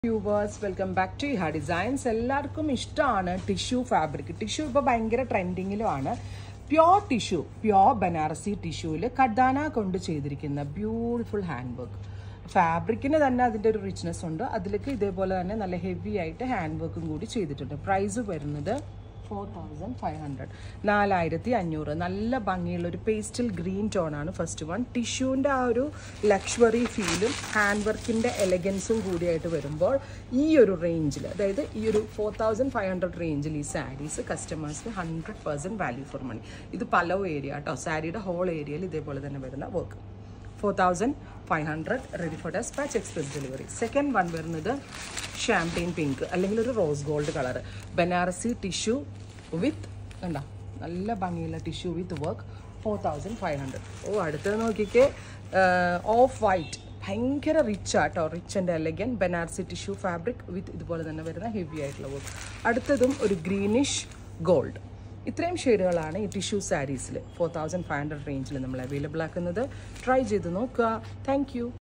viewers welcome back to Iha designs എല്ലാവർക്കും ഇഷ്ടമാണ് tissue fabric tissue ഇപ്പോൾ ഭയങ്കര ട്രെൻഡിങ്ങിലുമാണ് പ്യോർ ടിഷ്യൂ പ്യോർ ബനാറസി ടിഷ്യൂവിൽ കഡാന കൊണ്ട് ചെയ്തിരിക്കുന്ന ബ്യൂട്ടിഫുൾ ഹാൻഡ് വർക്ക് ഫാബ്രിക്കിന് തന്നെ അതിൻ്റെ ഒരു റിച്ച്നെസ് ഉണ്ട് അതിലേക്ക് ഇതേപോലെ തന്നെ നല്ല ഹെവി ആയിട്ട് ഹാൻഡ് വർക്കും കൂടി ചെയ്തിട്ടുണ്ട് പ്രൈസ് വരുന്നത് ഫോർ തൗസൻഡ് ഫൈവ് ഹൺഡ്രഡ് നാലായിരത്തി അഞ്ഞൂറ് നല്ല ഭംഗിയുള്ള ഒരു പേസ്റ്റൽ ഗ്രീൻ ടോൺ ആണ് ഫസ്റ്റ് വൺ ടിഷ്യൂവിൻ്റെ ആ ഒരു ലക്ഷറി ഫീലും ഹാൻഡ് വർക്കിൻ്റെ എലഗൻസും കൂടിയായിട്ട് വരുമ്പോൾ ഈ ഒരു റേഞ്ചിൽ അതായത് ഈ ഒരു ഫോർ തൗസൻഡ് ഫൈവ് ഹൺഡ്രഡ് റേഞ്ചിൽ ഈ സാരീസ് കസ്റ്റമേഴ്സിന് hundred percent value for money ഇത് പല ഏരിയ കേട്ടോ സാരിയുടെ ഹോൾ ഏരിയയിൽ ഇതേപോലെ തന്നെ വരുന്ന work four thousand five hundred ready for dispatch express delivery second one വരുന്നത് ഷാംപെയിൻ പിങ്ക് അല്ലെങ്കിൽ ഒരു rose gold colour Banarasi tissue with കണ്ടോ നല്ല ഭംഗിയുള്ള tissue with work four thousand five hundred ഓ അടുത്തത് നോക്കിക്കേ ഓഫ് വൈറ്റ് ഭയങ്കര റിച്ച് ആട്ടോ rich and elegant Banarasi tissue fabric with ഇതുപോലെ തന്നെ വരുന്ന ഹെവി ആയിട്ടുള്ള വർക്ക് അടുത്തതും ഒരു ഗ്രീനിഷ് ഗോൾഡ് ഇത്രയും ഷെയ്ഡുകളാണ് ഈ ടിഷ്യൂ സാരീസിൽ ഫോർ തൗസൻഡ് ഫൈവ് ഹൺഡ്രഡ് റേഞ്ചിൽ നമ്മൾ അവൈലബിൾ ആക്കുന്നത് ട്രൈ ചെയ്ത് നോക്കുക താങ്ക്